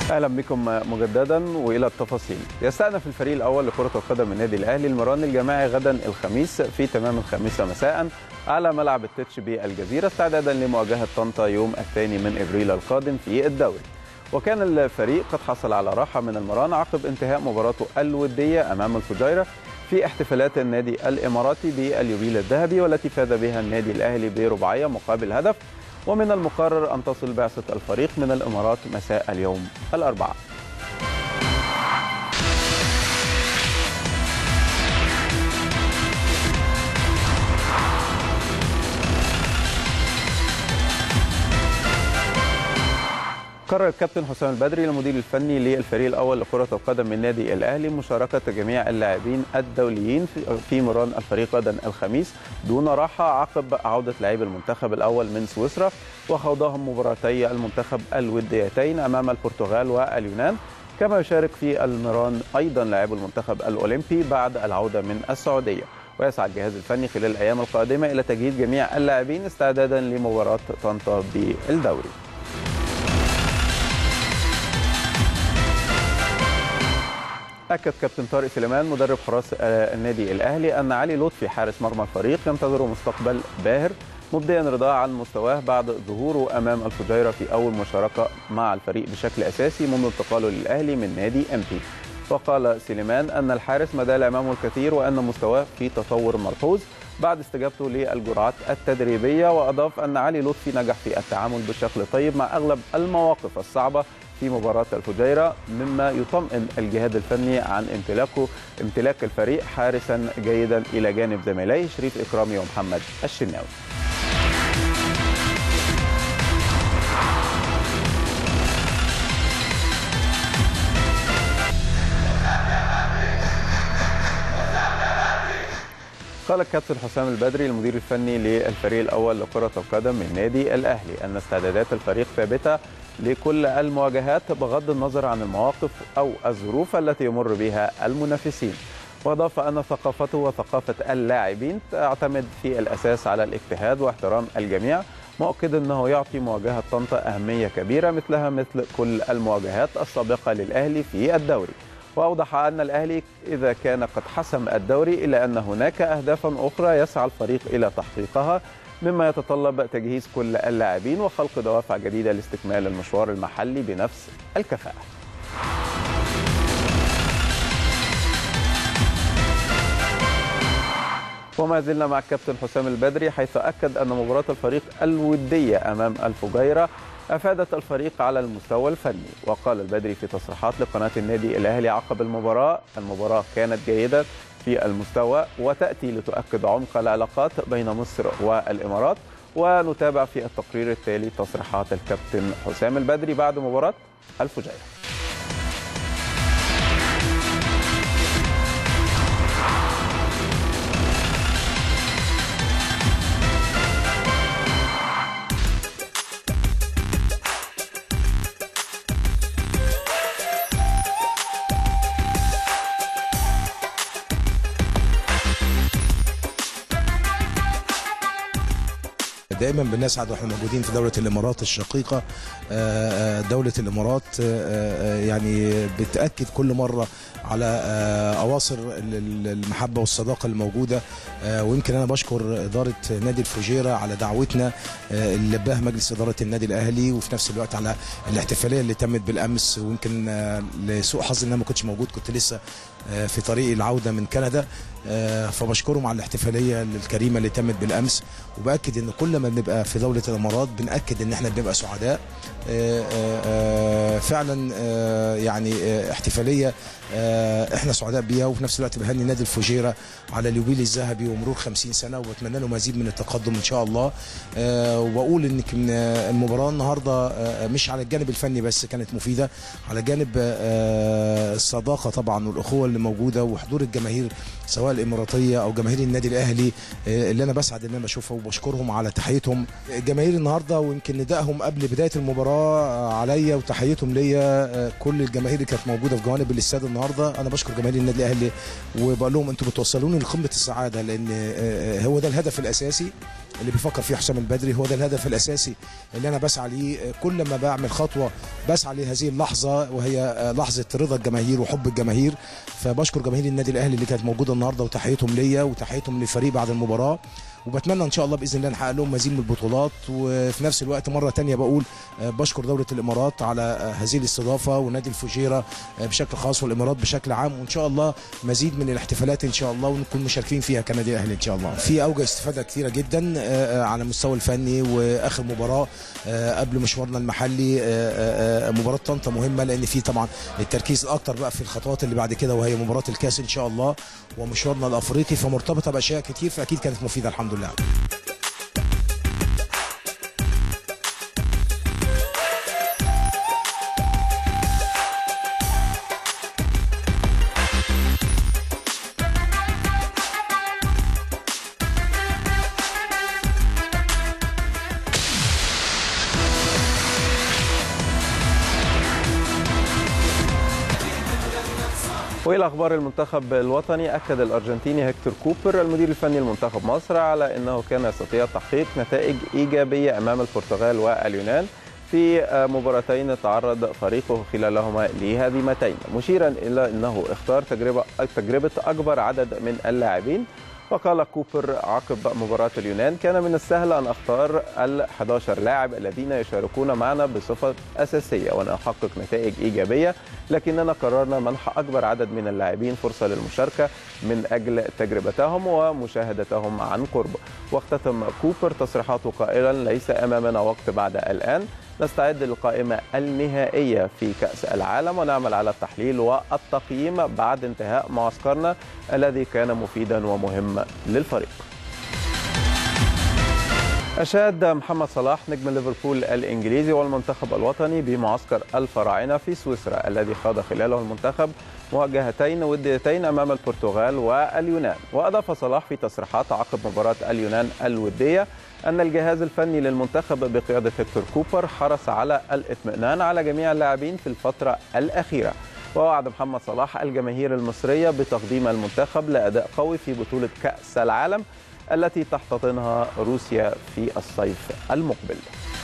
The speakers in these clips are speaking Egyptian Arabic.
اهلا بكم مجددا والى التفاصيل يستأنف الفريق الاول لكره القدم النادي الاهلي المران الجماعي غدا الخميس في تمام الخامسه مساء على ملعب التتش بالجزيره استعدادا لمواجهه طنطا يوم الثاني من ابريل القادم في الدوري وكان الفريق قد حصل على راحه من المران عقب انتهاء مباراته الوديه امام الفجيره في احتفالات النادي الاماراتي باليوبيل الذهبي والتي فاز بها النادي الاهلي برباعيه مقابل هدف ومن المقرر أن تصل بعثة الفريق من الإمارات مساء اليوم الأربعاء قرر الكابتن حسام البدري المدير الفني للفريق الاول لكره القدم من النادي الاهلي مشاركه جميع اللاعبين الدوليين في مران الفريق غدا الخميس دون راحه عقب عوده لاعبي المنتخب الاول من سويسرا وخوضهم مباراتي المنتخب الوديتين امام البرتغال واليونان كما يشارك في المران ايضا لاعب المنتخب الاولمبي بعد العوده من السعوديه ويسعى الجهاز الفني خلال الايام القادمه الى تجهيز جميع اللاعبين استعدادا لمباراه طنطا بالدوري أكد كابتن طارق سليمان مدرب حراس النادي الأهلي أن علي لطفي حارس مرمى الفريق ينتظره مستقبل باهر مبديا رضاه عن مستواه بعد ظهوره أمام الفجيرة في أول مشاركة مع الفريق بشكل أساسي منذ انتقاله للأهلي من نادي أمبي وقال سليمان أن الحارس ما زال أمامه الكثير وأن مستواه في تطور ملحوظ بعد استجابته للجرعات التدريبية وأضاف أن علي لطفي نجح في التعامل بشكل طيب مع أغلب المواقف الصعبة في مباراة الفجيرة مما يطمئن الجهاز الفني عن امتلاكه امتلاك الفريق حارسا جيدا إلى جانب زميليه شريف إكرامي ومحمد الشناوي قال الكابتن حسام البدري المدير الفني للفريق الاول لكره القدم من نادي الاهلي ان استعدادات الفريق ثابته لكل المواجهات بغض النظر عن المواقف او الظروف التي يمر بها المنافسين واضاف ان ثقافته وثقافه اللاعبين تعتمد في الاساس على الاجتهاد واحترام الجميع مؤكد انه يعطي مواجهه طنطا اهميه كبيره مثلها مثل كل المواجهات السابقه للاهلي في الدوري واوضح ان الاهلي اذا كان قد حسم الدوري الا ان هناك اهدافا اخرى يسعى الفريق الى تحقيقها مما يتطلب تجهيز كل اللاعبين وخلق دوافع جديده لاستكمال المشوار المحلي بنفس الكفاءه. وما زلنا مع الكابتن حسام البدري حيث اكد ان مباراه الفريق الوديه امام الفجيره افادت الفريق على المستوى الفني وقال البدري في تصريحات لقناه النادي الاهلي عقب المباراه المباراه كانت جيده في المستوى وتاتي لتؤكد عمق العلاقات بين مصر والامارات ونتابع في التقرير التالي تصريحات الكابتن حسام البدري بعد مباراه الفجيره دائما بنسعد واحنا موجودين في دوله الامارات الشقيقه دوله الامارات يعني بتاكد كل مره على اواصر المحبه والصداقه الموجوده ويمكن انا بشكر اداره نادي الفجيره على دعوتنا اللي لباها مجلس اداره النادي الاهلي وفي نفس الوقت على الاحتفاليه اللي تمت بالامس ويمكن لسوء حظي ان انا ما كنتش موجود كنت لسه في طريق العوده من كندا فبشكرهم على الاحتفاليه الكريمه اللي تمت بالامس وباكد ان كل ما بنبقى في دوله الامارات بناكد ان احنا بنبقى سعداء فعلا يعني احتفاليه احنا سعداء بيها وفي نفس الوقت بهني نادي الفجيره على اليوبيل الذهبي ومرور 50 سنه وبتمنى له مزيد من التقدم ان شاء الله واقول ان المباراه النهارده مش على الجانب الفني بس كانت مفيده على جانب الصداقه طبعا والاخوه اللي موجوده وحضور الجماهير سواء الاماراتيه او جماهير النادي الاهلي اللي انا بسعد ان انا بشوفها وبشكرهم على تحيتهم جماهير النهارده ويمكن ندائهم قبل بدايه المباراه عليا وتحيتهم ليا كل الجماهير اللي كانت موجوده في جوانب الاستاد النهارده انا بشكر جماهير النادي الاهلي وبقول لهم انتم بتوصلوني لقمه السعاده لان هو ده الهدف الاساسي اللي بيفكر فيه حسام البدري هو ده الهدف الاساسي اللي انا بسعى ليه كل ما بعمل خطوه بسعى لهذه اللحظه وهي لحظه رضا الجماهير وحب الجماهير فبشكر جماهير النادي الاهلي اللي كانت موجوده النهارده وتحيتهم ليا وتحيتهم للفريق بعد المباراه وبتمنى ان شاء الله باذن الله نحقق لهم مزيد من البطولات وفي نفس الوقت مره تانية بقول بشكر دوله الامارات على هذه الاستضافه ونادي الفجيره بشكل خاص والامارات بشكل عام وان شاء الله مزيد من الاحتفالات ان شاء الله ونكون مشاركين فيها كنادي الاهلي ان شاء الله في اوجه استفاده كثيره جدا على المستوى الفني واخر مباراه قبل مشوارنا المحلي مباراه طنطا مهمه لان في طبعا التركيز الاكثر بقى في الخطوات اللي بعد كده وهي مباراه الكاس ان شاء الله ومشوارنا الافريقي فمرتبطه باشياء كتير فاكيد كانت مفيده الحمد لله والى اخبار المنتخب الوطني اكد الارجنتيني هيكتور كوبر المدير الفني لمنتخب مصر على انه كان يستطيع تحقيق نتائج ايجابيه امام البرتغال واليونان في مباراتين تعرض فريقه خلالهما لهزيمتين مشيرا الى انه اختار تجربه تجربه اكبر عدد من اللاعبين وقال كوبر عقب مباراة اليونان كان من السهل أن أختار ال 11 لاعب الذين يشاركون معنا بصفة أساسية وأن أحقق نتائج إيجابية لكننا قررنا منح أكبر عدد من اللاعبين فرصة للمشاركة من أجل تجربتهم ومشاهدتهم عن قرب واختتم كوبر تصريحاته قائلا ليس أمامنا وقت بعد الآن نستعد للقائمة النهائية في كأس العالم ونعمل على التحليل والتقييم بعد انتهاء معسكرنا الذي كان مفيدا ومهم للفريق أشاد محمد صلاح نجم ليفربول الإنجليزي والمنتخب الوطني بمعسكر الفراعنة في سويسرا الذي خاض خلاله المنتخب مواجهتين وديتين أمام البرتغال واليونان وأضاف صلاح في تصريحات عقب مباراة اليونان الودية أن الجهاز الفني للمنتخب بقيادة هيكتور كوبر حرص على الاطمئنان على جميع اللاعبين في الفترة الأخيرة ووعد محمد صلاح الجماهير المصرية بتقديم المنتخب لأداء قوي في بطولة كأس العالم التي تحتضنها روسيا في الصيف المقبل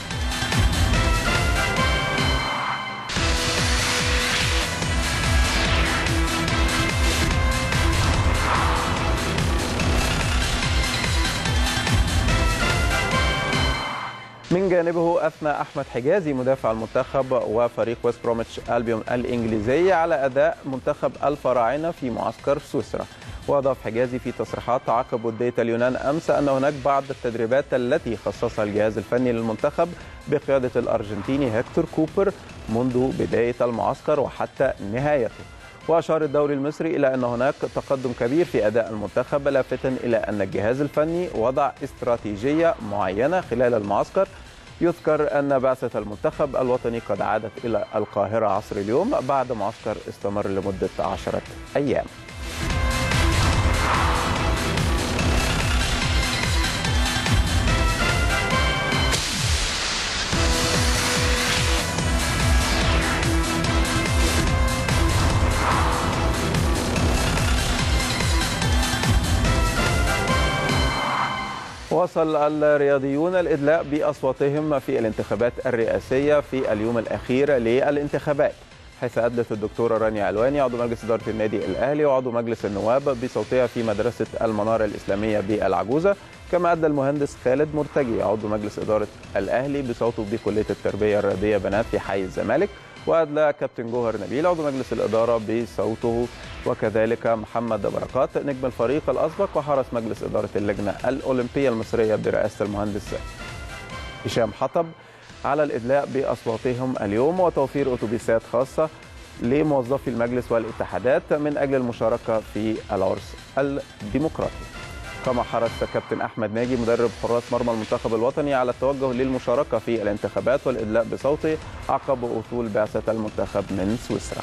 من جانبه اثنى احمد حجازي مدافع المنتخب وفريق ويست بروميتش البيون الانجليزيه على اداء منتخب الفراعنه في معسكر سويسرا واضاف حجازي في تصريحات عقب وديه اليونان امس ان هناك بعض التدريبات التي خصصها الجهاز الفني للمنتخب بقياده الارجنتيني هيكتور كوبر منذ بدايه المعسكر وحتى نهايته واشار الدوري المصري الى ان هناك تقدم كبير في اداء المنتخب لافتا الى ان الجهاز الفني وضع استراتيجيه معينه خلال المعسكر يذكر ان بعثه المنتخب الوطني قد عادت الى القاهره عصر اليوم بعد معسكر استمر لمده عشره ايام وصل الرياضيون الإدلاء بأصواتهم في الانتخابات الرئاسية في اليوم الأخير للانتخابات حيث أدلت الدكتورة رانيا علواني عضو مجلس إدارة النادي الأهلي وعضو مجلس النواب بصوتها في مدرسة المنارة الإسلامية بالعجوزة كما أدى المهندس خالد مرتجي عضو مجلس إدارة الأهلي بصوته بكلية التربية الرياضية بنات في حي الزمالك وأدلى كابتن جوهر نبيل عضو مجلس الإدارة بصوته وكذلك محمد بركات نجم الفريق الأسبق وحرس مجلس إدارة اللجنة الأولمبية المصرية برئاسة المهندس هشام حطب على الإدلاء بأصواتهم اليوم وتوفير أتوبيسات خاصة لموظفي المجلس والاتحادات من أجل المشاركة في العرس الديمقراطي كما حرص كابتن احمد ناجي مدرب حراس مرمى المنتخب الوطني على التوجه للمشاركه في الانتخابات والادلاء بصوته عقب وصول بعثه المنتخب من سويسرا.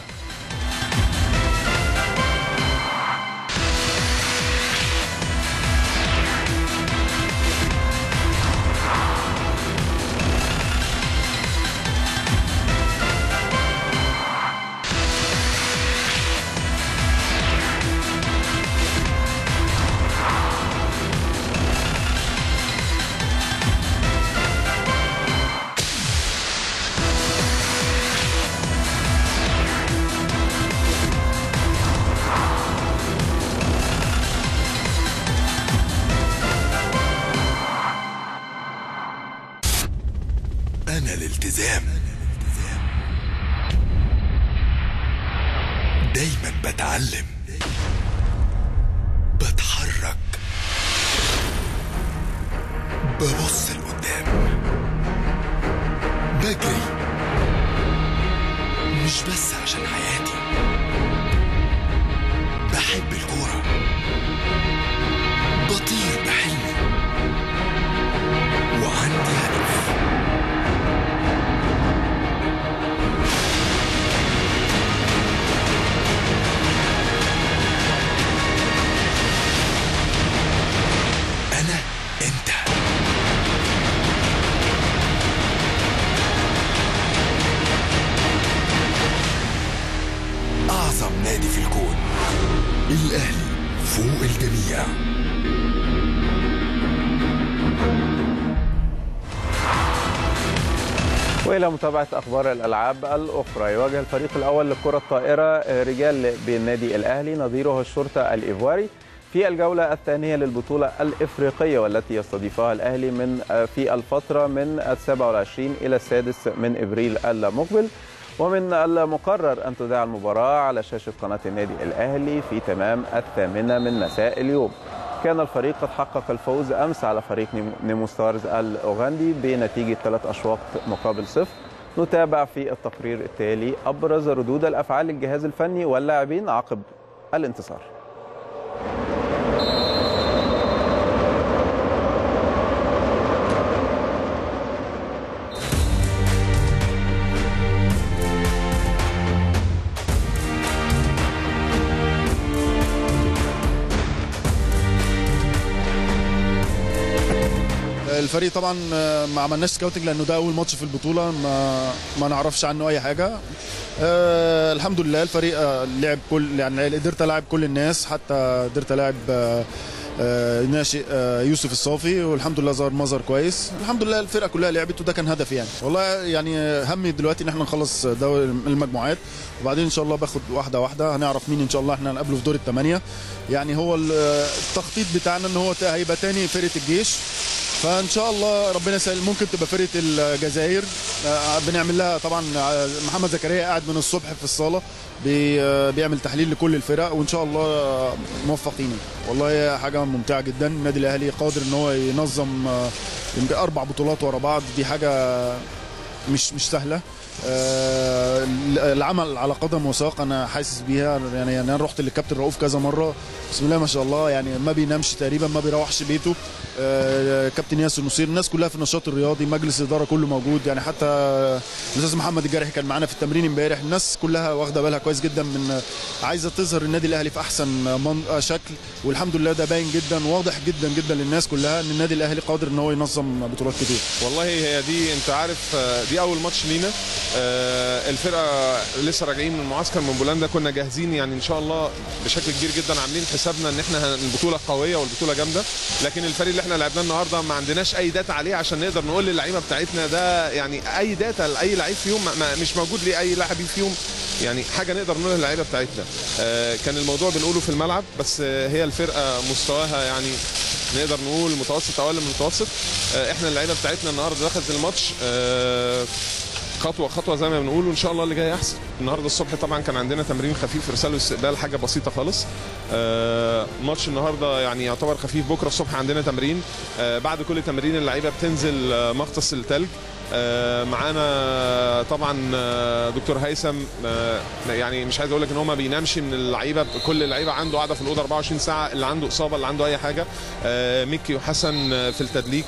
دايما بتعلم بتحرك ببص لقدام بجري مش بس عشان حياتي بحب الكورة بطير بحلمي وعندي هدف أنا أنت أعظم نادي في الكون الأهلي فوق الجميع والى متابعه اخبار الالعاب الاخرى يواجه الفريق الاول لكره الطائره رجال بالنادي الاهلي نظيره الشرطه الايفواري في الجوله الثانيه للبطوله الافريقيه والتي يستضيفها الاهلي من في الفتره من ال 27 الى السادس من ابريل المقبل ومن المقرر ان تذاع المباراه على شاشه قناه النادي الاهلي في تمام الثامنه من مساء اليوم كان الفريق قد حقق الفوز امس على فريق نيمو ستارز الاوغندي بنتيجه ثلاث اشواط مقابل صفر نتابع في التقرير التالي ابرز ردود الافعال للجهاز الفني واللاعبين عقب الانتصار الفريق طبعا ما عملناش سكاوتنج لانه ده اول ماتش في البطوله ما ما نعرفش عنه اي حاجه أه الحمد لله الفريق آه، لعب كل يعني قدرت العب كل الناس حتى قدرت العب آه، آه، ناشئ آه، يوسف الصافي والحمد لله ظهر مظهر كويس الحمد لله الفرقه كلها لعبت وده كان هدفي يعني والله يعني همي دلوقتي ان احنا نخلص دوري المجموعات وبعدين ان شاء الله باخد واحده واحده هنعرف مين ان شاء الله احنا هنقابله في دور الثمانيه يعني هو التخطيط بتاعنا ان هو هيبقى تاني فرقه الجيش فان شاء الله ربنا يسهل ممكن تبقى فرقه الجزائر آه، بنعمل لها طبعا آه، محمد زكريا قاعد من الصبح في الصاله بي- آه، بيعمل تحليل لكل الفرق وان شاء الله آه، موفقين والله حاجه ممتعه جدا النادي الاهلي قادر ان هو ينظم آه، يمكن اربع بطولات ورا بعض دي حاجه مش مش سهله آه، العمل على قدم وساق انا حاسس بيها يعني يعني انا رحت للكابتن رؤوف كذا مره بسم الله ما شاء الله يعني ما بينامش تقريبا ما بيروحش بيته آه، كابتن ياسر نصير الناس كلها في النشاط الرياضي مجلس الاداره كله موجود يعني حتى الاستاذ محمد الجارحي كان معانا في التمرين امبارح الناس كلها واخده بالها كويس جدا من عايزه تظهر النادي الاهلي في احسن من شكل والحمد لله ده باين جدا واضح جدا جدا للناس كلها ان النادي الاهلي قادر ان هو ينظم بطولات كتير والله هي دي انت عارف آه، دي اول ماتش لينا آه، الفرقه لسه راجعين من المعسكر من بولندا كنا جاهزين يعني ان شاء الله بشكل كبير جدا عاملين حسابنا ان احنا هن- البطوله قويه والبطوله جامده لكن الفريق اللي احنا لعبناه النهارده ما عندناش اي داتا عليه عشان نقدر نقول للعيبه بتاعتنا ده يعني اي داتا لاي لعيب فيهم ما- ما مش موجود ليه اي لاعب فيهم يعني حاجه نقدر نقولها للعيبه بتاعتنا آه، كان الموضوع بنقوله في الملعب بس آه، هي الفرقه مستواها يعني نقدر نقول متوسط او اقل من المتوسط آه، احنا اللعيبه بتاعتنا النهارده دخلت الماتش آه، خطوه خطوه زي ما بنقول وان شاء الله اللي جاي احسن النهارده الصبح طبعا كان عندنا تمرين خفيف ارسال واستقبال حاجه بسيطه خالص آه، ماتش النهارده يعني يعتبر خفيف بكره الصبح عندنا تمرين آه، بعد كل تمرين اللعيبه بتنزل آه، مغطس التلج آه، معانا طبعا آه، دكتور هيثم آه، يعني مش عايز اقول لك ان هو ما بينامش من اللعيبه كل اللعيبه عنده قاعده في الاوضه 24 ساعه اللي عنده اصابه اللي عنده اي حاجه آه، ميكي وحسن آه، في التدليك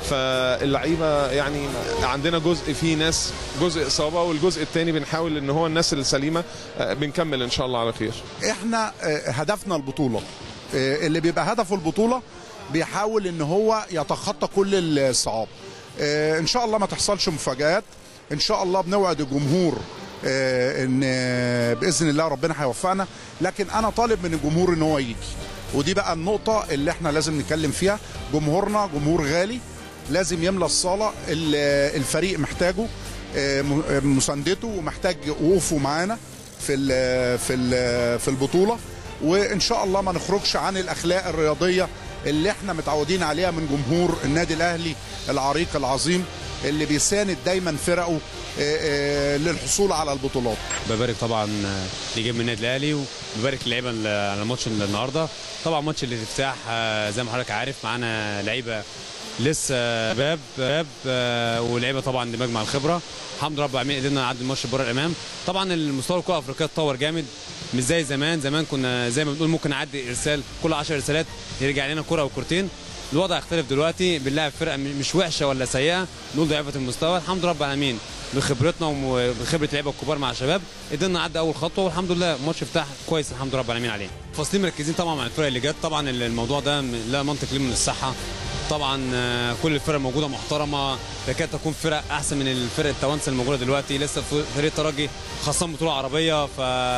فاللعيبه يعني عندنا جزء فيه ناس جزء اصابه والجزء الثاني بنحاول ان هو الناس السليمه آه، بنكمل ان شاء الله على خير احنا آه، هدفنا البطوله آه، اللي بيبقى هدفه البطوله بيحاول ان هو يتخطى كل الصعاب آه، ان شاء الله ما تحصلش مفاجآت ان شاء الله بنوعد الجمهور آه، ان آه، باذن الله ربنا هيوفقنا لكن انا طالب من الجمهور ان هو يجي ودي بقى النقطه اللي احنا لازم نتكلم فيها جمهورنا جمهور غالي لازم يملى الصاله ال- الفريق محتاجه آه، م- آه، مساندته ومحتاج وقوفه معانا في ال في ال في البطوله وان شاء الله ما نخرجش عن الاخلاق الرياضيه اللي احنا متعودين عليها من جمهور النادي الاهلي العريق العظيم اللي بيساند دايما فرقه آه، آه، للحصول على البطولات ببارك طبعا لجيم النادي الاهلي وببارك اللعيبه على الماتش النهارده طبعا ماتش الافتتاح آه، زي ما حضرتك عارف معانا لعيبه لسه باب باب آه، ولعيبه طبعا بمجمع الخبره الحمد لله رب العالمين قدرنا نعدي الماتش بره الامام طبعا المستوى الكره الافريقيه اتطور جامد مش زي زمان زمان كنا زي ما بنقول ممكن نعدي ارسال كل 10 ارسالات يرجع لنا كره او كورتين الوضع يختلف دلوقتي بنلاعب فرقه مش وحشه ولا سيئه نقول ضعيفه المستوى الحمد لله رب العالمين بخبرتنا وبخبره اللعيبه الكبار مع الشباب قدرنا نعدي اول خطوه والحمد لله ماتش افتتاح كويس الحمد لله رب العالمين عليه فاصلين مركزين طبعا مع الفرق اللي جت طبعا الموضوع ده لا منطق ليه من الصحه طبعا آه، كل الفرق موجوده محترمه تكاد تكون فرق احسن من الفرق التوانسه الموجوده دلوقتي لسه فريق الترجي خاصه بطوله عربيه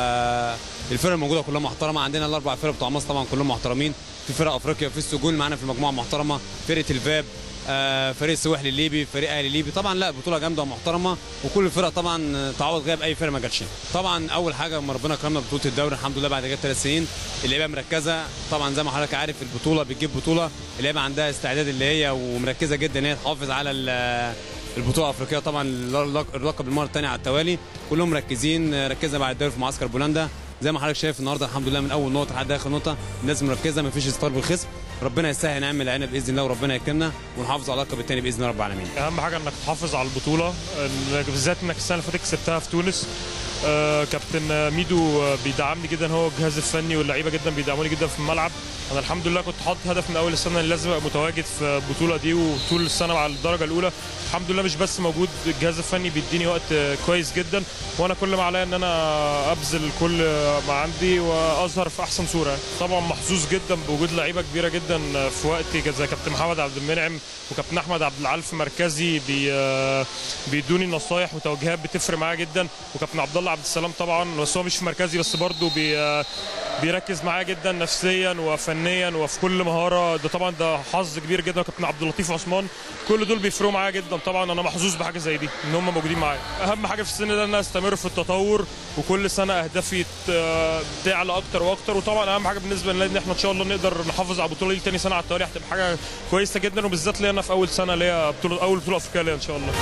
فالفرق الموجوده كلها محترمه عندنا الاربع فرق بتوع مصر طبعا كلهم محترمين في فرق افريقيا في السجون معانا في المجموعه محترمه فرقه الفاب آه، فريق السواحل الليبي فريق اهلي الليبي طبعا لا بطوله جامده ومحترمه وكل الفرق طبعا تعوض غياب اي فرقه ما جاتش طبعا اول حاجه لما ربنا كرمنا بطوله الدوري الحمد لله بعد كده ثلاث سنين اللعيبه مركزه طبعا زي ما حضرتك عارف البطوله بتجيب بطوله اللعيبه عندها استعداد اللي هي ومركزه جدا ان هي تحافظ على ال- البطوله الافريقيه طبعا اللقب المره الثانيه على التوالي كلهم مركزين ركزنا بعد الدوري في معسكر بولندا زي ما حضرتك شايف النهارده الحمد لله من اول نقطه لحد اخر نقطه الناس مركزه ما فيش استار بالخصم ربنا يسهل نعمل عينه باذن الله وربنا يكرمنا ونحافظ على اللقب الثاني باذن الله رب العالمين اهم حاجه انك تحافظ على البطوله إنك بالذات انك السنه اللي فاتت كسبتها في تونس آه، كابتن ميدو آه، بيدعمني جدا هو الجهاز الفني واللعيبه جدا بيدعموني جدا في الملعب انا الحمد لله كنت حاطط هدف من اول السنه ان لازم ابقى متواجد في البطوله دي وطول السنه مع الدرجه الاولى الحمد لله مش بس موجود الجهاز الفني بيديني وقت آه، كويس جدا وانا كل ما عليا ان انا ابذل كل ما عندي واظهر في احسن صوره طبعا محظوظ جدا بوجود لعيبه كبيره جدا في وقتي كده زي كابتن محمد عبد المنعم وكابتن احمد عبد العال في مركزي بي بيدوني نصايح وتوجيهات بتفرق معايا جدا وكابتن عبد الله عبد السلام طبعا بس هو مش في مركزي بس برضه بي بيركز معايا جدا نفسيا وفنيا وفي كل مهاره ده طبعا ده حظ كبير جدا وكابتن عبد اللطيف عثمان كل دول بيفرقوا معايا جدا طبعا انا محظوظ بحاجه زي دي ان هم موجودين معايا اهم حاجه في السن ده ان انا استمر في التطور وكل سنه اهدافي ت- تعلى اكتر واكتر وطبعا اهم حاجه بالنسبه لنا ان احنا ان شاء الله نقدر نحافظ على البطوله دي تاني سنه على التوالي هتبقى حاجه كويسه جدا وبالذات ليا انا في اول سنه ليا بطوله اول بطوله افريقيه ليا ان شاء الله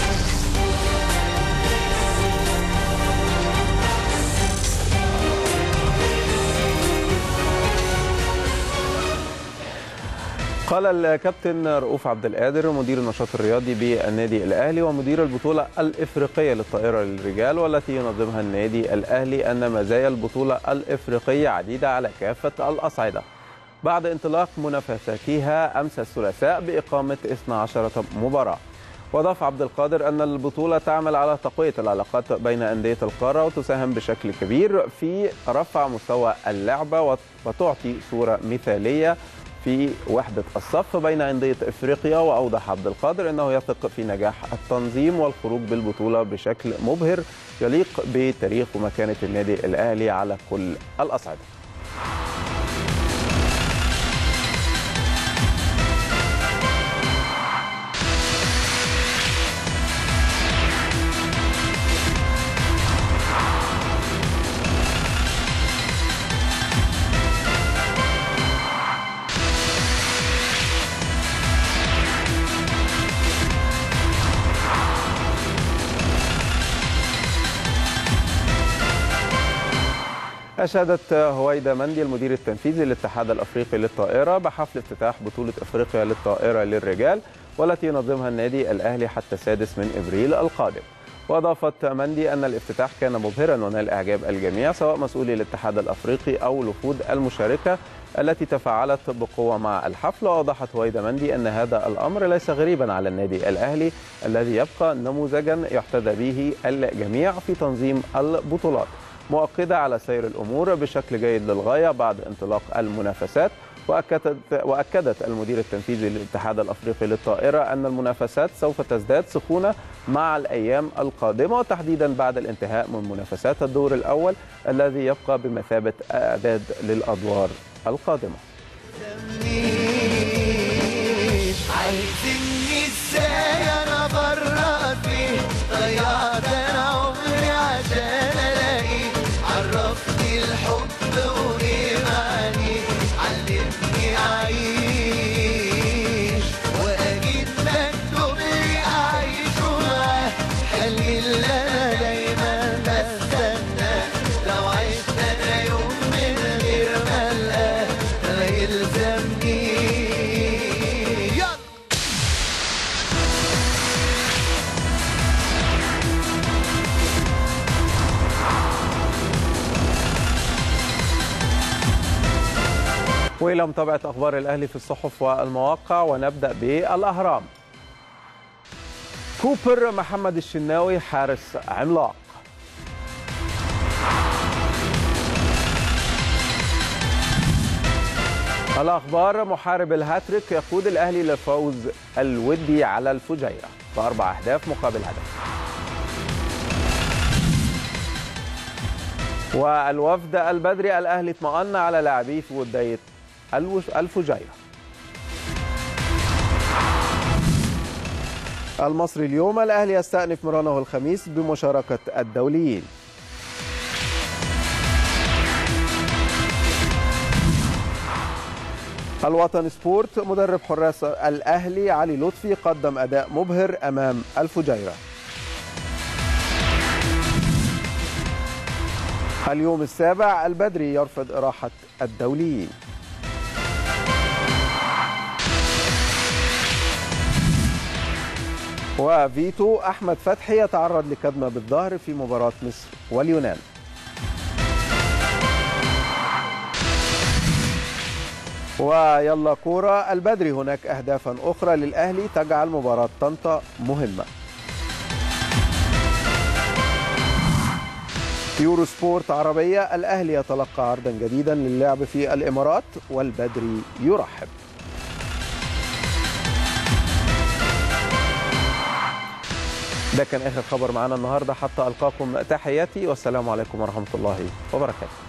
قال الكابتن رؤوف عبد القادر مدير النشاط الرياضي بالنادي الاهلي ومدير البطوله الافريقيه للطائره للرجال والتي ينظمها النادي الاهلي ان مزايا البطوله الافريقيه عديده على كافه الاصعده. بعد انطلاق منافساتها امس الثلاثاء باقامه 12 مباراه. وضاف عبد القادر ان البطوله تعمل على تقويه العلاقات بين انديه القاره وتساهم بشكل كبير في رفع مستوى اللعبه وتعطي صوره مثاليه في وحدة الصف بين أندية إفريقيا وأوضح عبد القادر أنه يثق في نجاح التنظيم والخروج بالبطولة بشكل مبهر يليق بتاريخ ومكانة النادي الأهلي على كل الأصعدة أشادت هويدا مندي المدير التنفيذي للاتحاد الأفريقي للطائرة بحفل افتتاح بطولة أفريقيا للطائرة للرجال والتي ينظمها النادي الأهلي حتى السادس من إبريل القادم وأضافت مندي أن الافتتاح كان مبهرا ونال إعجاب الجميع سواء مسؤولي الاتحاد الأفريقي أو الوفود المشاركة التي تفاعلت بقوة مع الحفل وأوضحت هويدا مندي أن هذا الأمر ليس غريبا على النادي الأهلي الذي يبقى نموذجا يحتذى به الجميع في تنظيم البطولات مؤكدة على سير الأمور بشكل جيد للغاية بعد انطلاق المنافسات وأكدت, وأكدت المدير التنفيذي للاتحاد الأفريقي للطائرة أن المنافسات سوف تزداد سخونة مع الأيام القادمة وتحديدا بعد الانتهاء من منافسات الدور الأول الذي يبقى بمثابة إعداد للأدوار القادمة عايزني ازاي انا برا فيه ضيعت انا عمري عشان الاقيه عرفني الحب وايه معانيه علمني اعيش واكيد مكتوب لي اعيش والى متابعه اخبار الاهلي في الصحف والمواقع ونبدا بالاهرام كوبر محمد الشناوي حارس عملاق الاخبار محارب الهاتريك يقود الاهلي للفوز الودي على الفجيره باربع اهداف مقابل هدف والوفد البدري الاهلي اطمأن على لاعبيه في وديه الفجيره المصري اليوم الاهلي يستأنف مرانه الخميس بمشاركه الدوليين الوطن سبورت مدرب حراس الاهلي علي لطفي قدم اداء مبهر امام الفجيره اليوم السابع البدري يرفض اراحه الدوليين وفيتو احمد فتحي يتعرض لكدمه بالظهر في مباراه مصر واليونان ويلا كورة البدري هناك أهدافا أخرى للأهلي تجعل مباراة طنطا مهمة يورو سبورت عربية الأهلي يتلقى عرضا جديدا للعب في الإمارات والبدري يرحب ده كان آخر خبر معنا النهاردة حتى ألقاكم تحياتي والسلام عليكم ورحمة الله وبركاته